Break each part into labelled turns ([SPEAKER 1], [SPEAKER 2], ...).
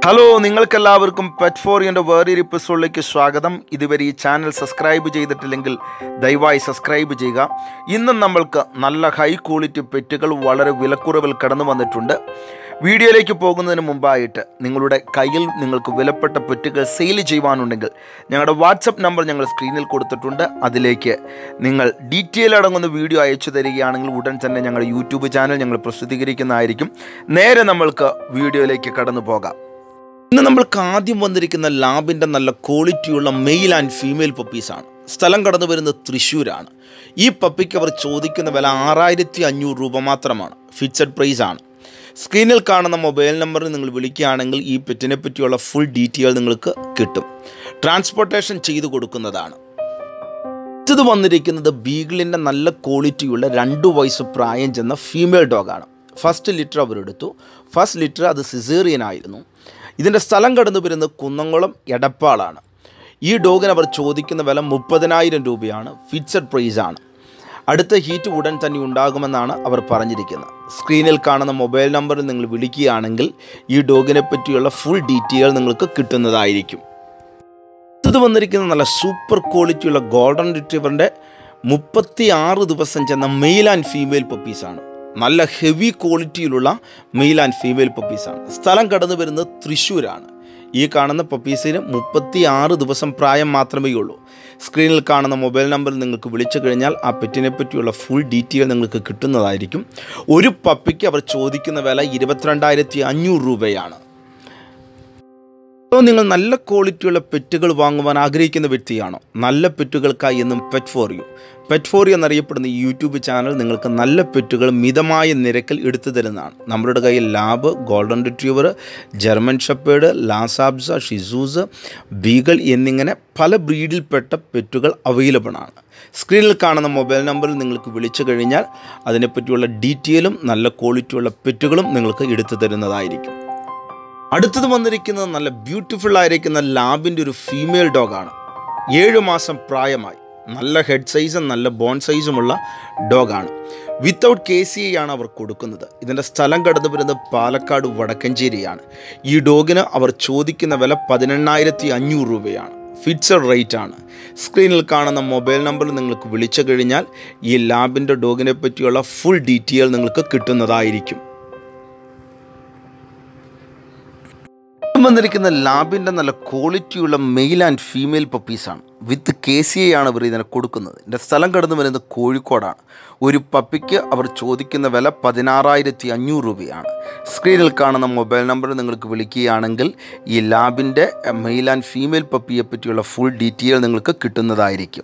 [SPEAKER 1] hello നിങ്ങൾക്കെല്ലാവർക്കും pet ഫോറിയൻ്റെ വേറൊരു എപ്പിസോഡിലേക്ക് സ്വാഗതം ഇതുവരെ ഈ ചാനൽ സബ്സ്ക്രൈബ് ചെയ്തിട്ടില്ലെങ്കിൽ ദയവായി സബ്സ്ക്രൈബ് ചെയ്യുക ഇന്നും നമ്മൾക്ക് നല്ല ഹൈ ക്വാളിറ്റി പെറ്റുകൾ വളരെ വിലക്കുറവിൽ കടന്നു വന്നിട്ടുണ്ട് വീഡിയോയിലേക്ക് പോകുന്നതിന് മുമ്പായിട്ട് നിങ്ങളുടെ കയ്യിൽ നിങ്ങൾക്ക് വിലപ്പെട്ട പെറ്റുകൾ സെയിൽ ചെയ്യുവാനുണ്ടെങ്കിൽ ഞങ്ങളുടെ വാട്സപ്പ് നമ്പർ ഞങ്ങൾ സ്ക്രീനിൽ കൊടുത്തിട്ടുണ്ട് അതിലേക്ക് നിങ്ങൾ ഡീറ്റെയിൽ അടങ്ങുന്ന വീഡിയോ അയച്ചു തരികയാണെങ്കിൽ ഉടൻ തന്നെ ഞങ്ങളുടെ യൂട്യൂബ് ചാനൽ ഞങ്ങൾ പ്രസിദ്ധീകരിക്കുന്നതായിരിക്കും നേരെ നമ്മൾക്ക് വീഡിയോയിലേക്ക് കടന്നു പോകാം ഇന്ന് നമ്മൾക്ക് ആദ്യം വന്നിരിക്കുന്ന ലാബിൻ്റെ നല്ല ക്വാളിറ്റിയുള്ള മെയിൽ ആൻഡ് ഫീമെയിൽ പപ്പീസാണ് സ്ഥലം കടന്നു വരുന്നത് തൃശ്ശൂരാണ് ഈ പപ്പിക്ക് അവർ ചോദിക്കുന്ന വില ആറായിരത്തി അഞ്ഞൂറ് രൂപ മാത്രമാണ് ഫിക്സഡ് പ്രൈസ് ആണ് സ്ക്രീനിൽ കാണുന്ന മൊബൈൽ നമ്പറിൽ നിങ്ങൾ വിളിക്കുകയാണെങ്കിൽ ഈ പെറ്റിനെ പറ്റിയുള്ള ഫുൾ ഡീറ്റെയിൽ നിങ്ങൾക്ക് കിട്ടും ട്രാൻസ്പോർട്ടേഷൻ ചെയ്തു കൊടുക്കുന്നതാണ് ഇത് വന്നിരിക്കുന്നത് ബീഗിളിൻ്റെ നല്ല ക്വാളിറ്റിയുള്ള രണ്ട് വയസ്സ് പ്രായം ചെന്ന ഫീമെയിൽ ഡോഗാണ് ഫസ്റ്റ് ലിറ്റർ അവരെടുത്തു ഫസ്റ്റ് ലിറ്റർ അത് സിസേറിയൻ ആയിരുന്നു ഇതിൻ്റെ സ്ഥലം കടന്നു വരുന്നത് കുന്നംകുളം എടപ്പാളാണ് ഈ ഡോഗിന് അവർ ചോദിക്കുന്ന വില മുപ്പതിനായിരം രൂപയാണ് ഫിക്സഡ് പ്രൈസാണ് അടുത്ത ഹീറ്റ് ഉടൻ തന്നെ ഉണ്ടാകുമെന്നാണ് അവർ പറഞ്ഞിരിക്കുന്നത് സ്ക്രീനിൽ കാണുന്ന മൊബൈൽ നമ്പറിൽ നിങ്ങൾ വിളിക്കുകയാണെങ്കിൽ ഈ ഡോഗിനെ പറ്റിയുള്ള ഫുൾ ഡീറ്റെയിൽ നിങ്ങൾക്ക് കിട്ടുന്നതായിരിക്കും ഇത് വന്നിരിക്കുന്ന നല്ല സൂപ്പർ ക്വാളിറ്റിയുള്ള ഗോൾഡൻ റിട്രീവറിൻ്റെ മുപ്പത്തി ആറ് ദിവസം ചെന്ന മെയിൽ ആൻഡ് ഫീമെയിൽ പപ്പീസാണ് നല്ല ഹെവി ക്വാളിറ്റിയിലുള്ള മെയിൽ ആൻഡ് ഫീമെയിൽ പപ്പീസാണ് സ്ഥലം കടന്നു വരുന്നത് തൃശ്ശൂരാണ് ഈ കാണുന്ന പപ്പീസിന് മുപ്പത്തി ആറ് ദിവസം പ്രായം മാത്രമേ ഉള്ളൂ സ്ക്രീനിൽ കാണുന്ന മൊബൈൽ നമ്പറിൽ നിങ്ങൾക്ക് വിളിച്ചു കഴിഞ്ഞാൽ ആ പെറ്റിനെ പറ്റിയുള്ള ഫുൾ ഡീറ്റെയിൽ നിങ്ങൾക്ക് കിട്ടുന്നതായിരിക്കും ഒരു പപ്പിക്ക് അവർ ചോദിക്കുന്ന വില ഇരുപത്തിരണ്ടായിരത്തി അഞ്ഞൂറ് രൂപയാണ് അപ്പോൾ നിങ്ങൾ നല്ല ക്വാളിറ്റിയുള്ള പെറ്റുകൾ വാങ്ങുവാൻ ആഗ്രഹിക്കുന്ന വ്യക്തിയാണോ നല്ല പെറ്റുകൾക്കായി എന്നും pet for you pet for you എന്നറിയപ്പെടുന്ന ഈ യൂട്യൂബ് ചാനൽ നിങ്ങൾക്ക് നല്ല പെറ്റുകൾ മിതമായ നിരക്കിൽ എടുത്തു തരുന്നതാണ് നമ്മുടെ കയ്യിൽ lab golden retriever German shepherd lhasa apso ഷിസൂസ് ബീഗൾ എന്നിങ്ങനെ പല ബ്രീഡിൽപ്പെട്ട പെറ്റുകൾ അവൈലബിൾ ആണ് സ്ക്രീനിൽ കാണുന്ന മൊബൈൽ നമ്പറിൽ നിങ്ങൾക്ക് വിളിച്ചു കഴിഞ്ഞാൽ അതിനെപ്പറ്റിയുള്ള ഡീറ്റെയിലും നല്ല ക്വാളിറ്റിയുള്ള പെറ്റുകളും നിങ്ങൾക്ക് എടുത്തു തരുന്നതായിരിക്കും അടുത്തത് വന്നിരിക്കുന്നത് നല്ല ബ്യൂട്ടിഫുൾ ആയിരിക്കുന്ന ലാബിൻ്റെ ഒരു ഫീമെയിൽ ഡോഗാണ് ഏഴ് മാസം പ്രായമായി നല്ല ഹെഡ് സൈസും നല്ല ബോൺ സൈസുമുള്ള ഡോഗാണ് വിത്തൗട്ട് കെ സി ഐ ആണ് അവർ കൊടുക്കുന്നത് ഇതിൻ്റെ സ്ഥലം കടന്നു വരുന്നത് പാലക്കാട് വടക്കഞ്ചേരിയാണ് ഈ ഡോഗിന് അവർ ചോദിക്കുന്ന വില പതിനെണ്ണായിരത്തി അഞ്ഞൂറ് രൂപയാണ് ഫിക്സഡ് റേറ്റ് ആണ് സ്ക്രീനിൽ കാണുന്ന മൊബൈൽ നമ്പറിൽ നിങ്ങൾക്ക് വിളിച്ചു കഴിഞ്ഞാൽ ഈ ലാബിൻ്റെ ഡോഗിനെ പറ്റിയുള്ള ഫുൾ ഡീറ്റെയിൽ നിങ്ങൾക്ക് കിട്ടുന്നതായിരിക്കും വന്നിരിക്കുന്ന ലാബിൻ്റെ നല്ല ക്വാളിറ്റിയുള്ള മെയിൽ ആൻഡ് ഫീമെയിൽ പപ്പീസാണ് വിത്ത് കെ സി ഐ ആണ് ഇവർ ഇതിനെ കൊടുക്കുന്നത് എൻ്റെ സ്ഥലം കടന്നു വരുന്നത് കോഴിക്കോടാണ് ഒരു പപ്പിക്ക് അവർ ചോദിക്കുന്ന വില പതിനാറായിരത്തി അഞ്ഞൂറ് രൂപയാണ് സ്ക്രീനിൽ കാണുന്ന മൊബൈൽ നമ്പർ നിങ്ങൾക്ക് വിളിക്കുകയാണെങ്കിൽ ഈ ലാബിൻ്റെ മെയിൽ ആൻഡ് ഫീമെയിൽ പപ്പിയെ പറ്റിയുള്ള ഫുൾ ഡീറ്റെയിൽ നിങ്ങൾക്ക് കിട്ടുന്നതായിരിക്കും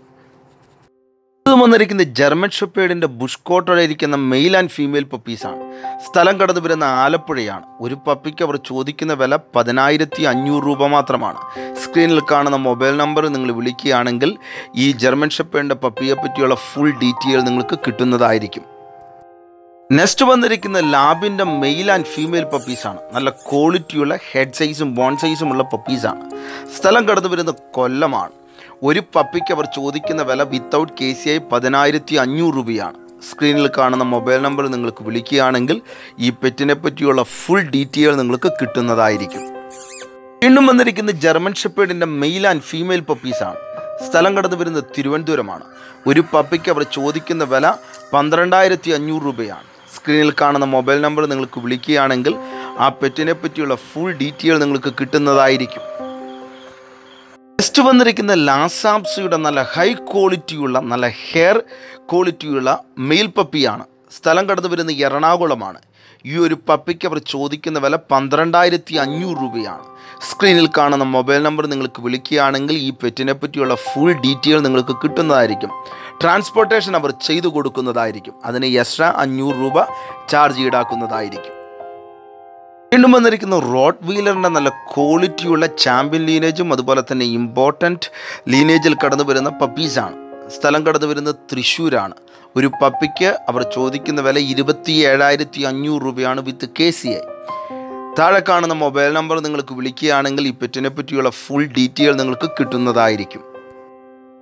[SPEAKER 1] ഇത് വന്നിരിക്കുന്നത് ജർമ്മൻ ഷെപ്പേഡിൻ്റെ ബുഷ്കോട്ടോടിരിക്കുന്ന മെയിൽ ആൻഡ് ഫീമെയിൽ പപ്പീസാണ് സ്ഥലം കടന്നു വരുന്ന ആലപ്പുഴയാണ് ഒരു പപ്പിക്ക് അവർ ചോദിക്കുന്ന വില പതിനായിരത്തി അഞ്ഞൂറ് രൂപ മാത്രമാണ് സ്ക്രീനിൽ കാണുന്ന മൊബൈൽ നമ്പർ നിങ്ങൾ വിളിക്കുകയാണെങ്കിൽ ഈ ജർമ്മൻ ഷെപ്പേഡിൻ്റെ പപ്പിയെ പറ്റിയുള്ള ഫുൾ ഡീറ്റെയിൽ നിങ്ങൾക്ക് കിട്ടുന്നതായിരിക്കും നെക്സ്റ്റ് വന്നിരിക്കുന്ന ലാബിൻ്റെ മെയിൽ ആൻഡ് ഫീമെയിൽ പപ്പീസാണ് നല്ല ക്വാളിറ്റിയുള്ള ഹെഡ് സൈസും ബോൺ സൈസുമുള്ള പപ്പീസാണ് സ്ഥലം കടന്നു വരുന്ന കൊല്ലമാണ് ഒരു പപ്പിക്ക് അവർ ചോദിക്കുന്ന വില വിത്തൗട്ട് കെ സി ഐ പതിനായിരത്തി അഞ്ഞൂറ് രൂപയാണ് സ്ക്രീനിൽ കാണുന്ന മൊബൈൽ നമ്പർ നിങ്ങൾക്ക് വിളിക്കുകയാണെങ്കിൽ ഈ പെറ്റിനെ പറ്റിയുള്ള ഫുൾ ഡീറ്റെയിൽ നിങ്ങൾക്ക് കിട്ടുന്നതായിരിക്കും വീണ്ടും വന്നിരിക്കുന്ന ജർമ്മൻ ഷെപ്പേഡിൻ്റെ മെയിൽ ആൻഡ് ഫീമെയിൽ പപ്പീസാണ് സ്ഥലം കടന്നു വരുന്നത് തിരുവനന്തപുരമാണ് ഒരു പപ്പിക്ക് അവർ ചോദിക്കുന്ന വില പന്ത്രണ്ടായിരത്തി അഞ്ഞൂറ് രൂപയാണ് സ്ക്രീനിൽ കാണുന്ന മൊബൈൽ നമ്പർ നിങ്ങൾക്ക് വിളിക്കുകയാണെങ്കിൽ ആ പെറ്റിനെ പറ്റിയുള്ള ഫുൾ ഡീറ്റെയിൽ നിങ്ങൾക്ക് കിട്ടുന്നതായിരിക്കും നെക്സ്റ്റ് വന്നിരിക്കുന്ന ലാസാബ്സയുടെ നല്ല ഹൈ ക്വാളിറ്റിയുള്ള നല്ല ഹെയർ ക്വാളിറ്റിയുള്ള മെയിൽ പപ്പിയാണ് സ്ഥലം കടന്നു വരുന്ന എറണാകുളമാണ് ഈ ഒരു പപ്പിക്ക് അവർ ചോദിക്കുന്ന വില പന്ത്രണ്ടായിരത്തി അഞ്ഞൂറ് രൂപയാണ് സ്ക്രീനിൽ കാണുന്ന മൊബൈൽ നമ്പർ നിങ്ങൾക്ക് വിളിക്കുകയാണെങ്കിൽ ഈ പെറ്റിനെ പറ്റിയുള്ള ഫുൾ ഡീറ്റെയിൽ നിങ്ങൾക്ക് കിട്ടുന്നതായിരിക്കും ട്രാൻസ്പോർട്ടേഷൻ അവർ ചെയ്തു കൊടുക്കുന്നതായിരിക്കും അതിന് എക്സ്ട്രാ അഞ്ഞൂറ് രൂപ ചാർജ് ഈടാക്കുന്നതായിരിക്കും വീണ്ടും വന്നിരിക്കുന്ന റോഡ് വീലറിൻ്റെ നല്ല ക്വാളിറ്റിയുള്ള ചാമ്പ്യൻ ലീനേജും അതുപോലെ തന്നെ ഇമ്പോർട്ടൻറ്റ് ലീനേജിൽ കടന്നു വരുന്ന പപ്പീസാണ് സ്ഥലം കടന്നു വരുന്നത് തൃശ്ശൂരാണ് ഒരു പപ്പിക്ക് അവർ ചോദിക്കുന്ന വില ഇരുപത്തി ഏഴായിരത്തി അഞ്ഞൂറ് രൂപയാണ് വിത്ത് കെ സി ഐ താഴെ കാണുന്ന മൊബൈൽ നമ്പർ നിങ്ങൾക്ക് വിളിക്കുകയാണെങ്കിൽ ഈ പെറ്റിനെ പറ്റിയുള്ള ഫുൾ ഡീറ്റെയിൽ നിങ്ങൾക്ക് കിട്ടുന്നതായിരിക്കും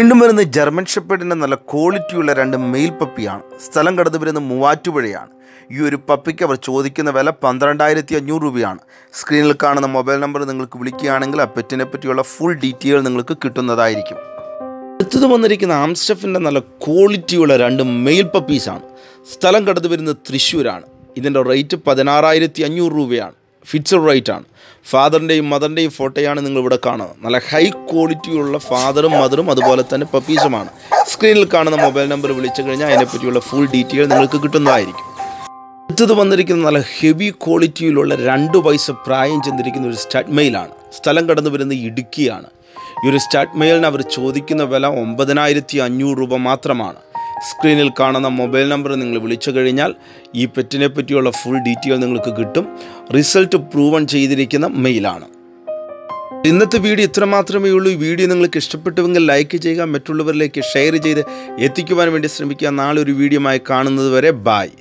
[SPEAKER 1] വീണ്ടും വരുന്ന ജർമ്മൻ ഷെപ്പേഡിൻ്റെ നല്ല ക്വാളിറ്റിയുള്ള രണ്ട് മെയിൽ പപ്പിയാണ് സ്ഥലം കടന്നു വരുന്ന മൂവാറ്റുപുഴയാണ് ഈ ഒരു പപ്പിക്ക് അവർ ചോദിക്കുന്ന വില പന്ത്രണ്ടായിരത്തി അഞ്ഞൂറ് രൂപയാണ് സ്ക്രീനിൽ കാണുന്ന മൊബൈൽ നമ്പർ നിങ്ങൾക്ക് വിളിക്കുകയാണെങ്കിൽ ആ പെറ്റിനെ പറ്റിയുള്ള ഫുൾ ഡീറ്റെയിൽ നിങ്ങൾക്ക് കിട്ടുന്നതായിരിക്കും അടുത്തത് വന്നിരിക്കുന്ന ആംസ്റ്റഫിൻ്റെ നല്ല ക്വാളിറ്റിയുള്ള രണ്ട് മെയിൽ പപ്പീസാണ് സ്ഥലം കടന്നു വരുന്നത് തൃശ്ശൂരാണ് ഇതിൻ്റെ റേറ്റ് പതിനാറായിരത്തി അഞ്ഞൂറ് രൂപയാണ് ഫിക്സഡ് റേറ്റ് ആണ് ഫാദറിൻ്റെയും മദറിൻ്റെയും ഫോട്ടോയാണ് നിങ്ങൾ ഇവിടെ കാണുന്നത് നല്ല ഹൈ ക്വാളിറ്റിയുള്ള ഫാദറും മദറും അതുപോലെ തന്നെ പപ്പീസുമാണ് സ്ക്രീനിൽ കാണുന്ന മൊബൈൽ നമ്പർ വിളിച്ചു കഴിഞ്ഞാൽ അതിനെപ്പറ്റിയുള്ള ഫുൾ ഡീറ്റെയിൽ നിങ്ങൾക്ക് കിട്ടുന്നതായിരിക്കും അടുത്തത് വന്നിരിക്കുന്ന നല്ല ഹെവി ക്വാളിറ്റിയിലുള്ള രണ്ട് വയസ്സ് പ്രായം ചെന്നിരിക്കുന്ന ഒരു സ്റ്റഡ് മെയിലാണ് സ്ഥലം കടന്നു വരുന്നത് ഇടുക്കിയാണ് ഈ ഒരു സ്റ്റഡ് മെയിലിന് അവർ ചോദിക്കുന്ന വില ഒമ്പതിനായിരത്തി അഞ്ഞൂറ് രൂപ മാത്രമാണ് സ്ക്രീനിൽ കാണുന്ന മൊബൈൽ നമ്പർ നിങ്ങൾ വിളിച്ചു കഴിഞ്ഞാൽ ഈ പെറ്റിനെ പറ്റിയുള്ള ഫുൾ ഡീറ്റെയിൽ നിങ്ങൾക്ക് കിട്ടും റിസൾട്ട് പ്രൂവൺ ചെയ്തിരിക്കുന്ന മെയിലാണ് ഇന്നത്തെ വീഡിയോ ഇത്ര മാത്രമേ ഉള്ളൂ ഈ വീഡിയോ നിങ്ങൾക്ക് ഇഷ്ടപ്പെട്ടുവെങ്കിൽ ലൈക്ക് ചെയ്യുക മറ്റുള്ളവരിലേക്ക് ഷെയർ ചെയ്ത് എത്തിക്കുവാൻ വേണ്ടി ശ്രമിക്കുക നാളെ ഒരു വീഡിയോ ആയി കാണുന്നത് വരെ ബായ്